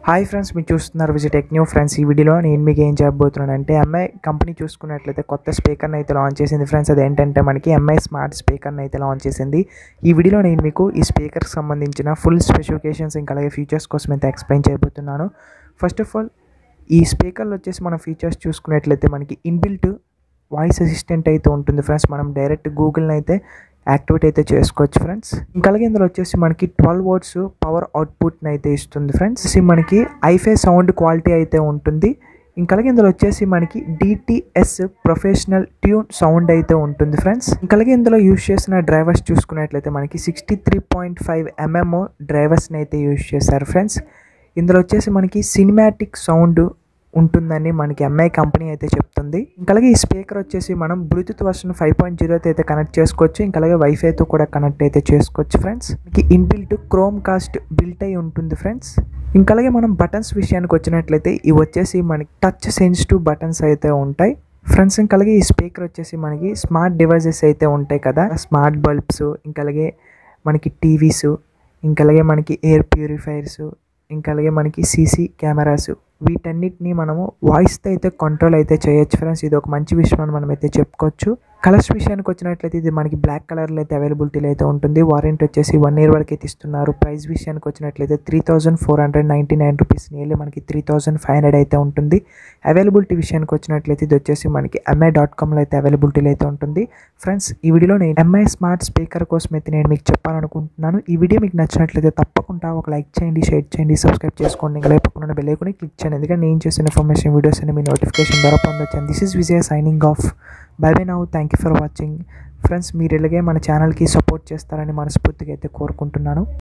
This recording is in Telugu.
హాయ్ ఫ్రెండ్స్ మీరు చూస్తున్నారు విజిట్ టెక్ న్యూ ఫ్రెండ్స్ ఈ వీడియోలో నేను మీకు ఏం చెప్పబోతున్నాను అంటే ఎంఐ కంపెనీ చూసుకున్నట్లయితే కొత్త స్పీకర్ని అయితే లాంచ్ చేసింది ఫ్రెండ్స్ అదేంటంటే మనకి ఎంఐ స్మార్ట్ స్పీకర్ని అయితే లాంచ్ చేసింది ఈ వీడియోలో నేను మీకు ఈ స్పీకర్కి సంబంధించిన ఫుల్ స్పెసిఫికేషన్స్ ఇంకా అలాగే ఫీచర్స్ కోసం అయితే ఎక్స్ప్లెయిన్ చేయబోతున్నాను ఫస్ట్ ఆఫ్ ఆల్ ఈ స్పీకర్లో వచ్చేసి మనం ఫీచర్స్ చూసుకున్నట్లయితే మనకి ఇన్బిల్ట్ వాయిస్ అసిస్టెంట్ అయితే ఉంటుంది ఫ్రెండ్స్ మనం డైరెక్ట్ గూగుల్ని అయితే యాక్టివేట్ అయితే చేసుకోవచ్చు ఫ్రెండ్స్ ఇంకా అలాగే ఇందులో వచ్చేసి మనకి ట్వెల్వ్ వర్డ్స్ పవర్ అవుట్పుట్ని అయితే ఇస్తుంది ఫ్రెండ్స్ ఇది మనకి ఐఫై సౌండ్ క్వాలిటీ అయితే ఉంటుంది ఇంకా అలాగే ఇందులో వచ్చేసి మనకి డిటిఎస్ ప్రొఫెషనల్ ట్యూన్ సౌండ్ అయితే ఉంటుంది ఫ్రెండ్స్ ఇంకా అలాగే ఇందులో యూజ్ చేసిన డ్రైవర్స్ చూసుకున్నట్లయితే మనకి sixty three point five mm డ్రైవర్స్ని అయితే యూజ్ చేశారు ఫ్రెండ్స్ ఇందులో వచ్చేసి మనకి సినిమాటిక్ సౌండ్ ఉంటుందని మనకి ఎంఐ కంపెనీ అయితే చెప్తుంది ఇంకా అలాగే ఈ స్పీకర్ వచ్చేసి మనం బ్లూటూత్ వర్షన్ ఫైవ్ పాయింట్ జీరోతో అయితే కనెక్ట్ చేసుకోవచ్చు ఇంకా అలాగే వైఫైతో కూడా కనెక్ట్ అయితే చేసుకోవచ్చు ఫ్రెండ్స్ మనకి ఇన్బిల్ట్ క్రోమ్ కాస్ట్ బిల్ట్ అయి ఉంటుంది ఫ్రెండ్స్ ఇంకా అలాగే మనం బటన్స్ విషయానికి వచ్చినట్లయితే ఇవి వచ్చేసి మనకి టచ్ సెన్సిటివ్ బటన్స్ అయితే ఉంటాయి ఫ్రెండ్స్ ఇంకా అలాగే ఈ స్పీకర్ వచ్చేసి మనకి స్మార్ట్ డివైజెస్ అయితే ఉంటాయి కదా స్మార్ట్ బల్బ్స్ ఇంకా అలాగే మనకి టీవీస్ ఇంకా అలాగే మనకి ఎయిర్ ప్యూరిఫైయర్స్ ఇంకా అలాగే మనకి సీసీ కెమెరాస్ వీటన్నిటిని మనము వాయిస్తో అయితే కంట్రోల్ అయితే చేయొచ్చు ఫ్రెండ్స్ ఇది ఒక మంచి విషయం అని మనం అయితే చెప్పుకోవచ్చు కలర్స్ విషయానికి వచ్చినట్లయితే ఇది మనకి బ్లాక్ కలర్లో అయితే అవైలబిలిటీలో అయితే ఉంటుంది వారంటీ వచ్చేసి వన్ ఇయర్ వరకు అయితే ఇస్తున్నారు ప్రైస్ విషయానికి వచ్చినట్లయితే three thousand four hundred ninety nine rupees nearly మనకి త్రీ థౌజండ్ ఫైవ్ హండ్రెడ్ అయితే ఉంటుంది అవైలబిలిటీ విషయానికి వచ్చినట్లయితే ఇది వచ్చేసి మనకి ఎంఐ డాట్ కామ్లో అయితే అవైలబిలిటీలో అయితే ఉంటుంది ఫ్రెండ్స్ ఈ వీడియోలో నేను ఎంఐ స్మార్ట్ స్పీకర్ కోసం అయితే నేను మీకు చెప్పాలనుకుంటున్నాను ఈ వీడియో మీకు నచ్చినట్లయితే తప్పకుండా ఒక లైక్ చేయండి షేర్ చేయండి సబ్స్క్రైబ్ చేసుకోండి ఇంకా లేకపోకుండా బెల్ ఐకాన్ని క్లిక్ చేయండి ఎందుకంటే నేను చేసిన ఇన్ఫర్మేషన్ వీడియోస్ అని మీ నోటిఫికేషన్ ద్వారా పొందొచ్చు and this is Vijay signing off bye bye now thank you for watching friends మీరు ఇలాగే మన ఛానల్కి సపోర్ట్ చేస్తారని మనస్ఫూర్తిగా అయితే కోరుకుంటున్నాను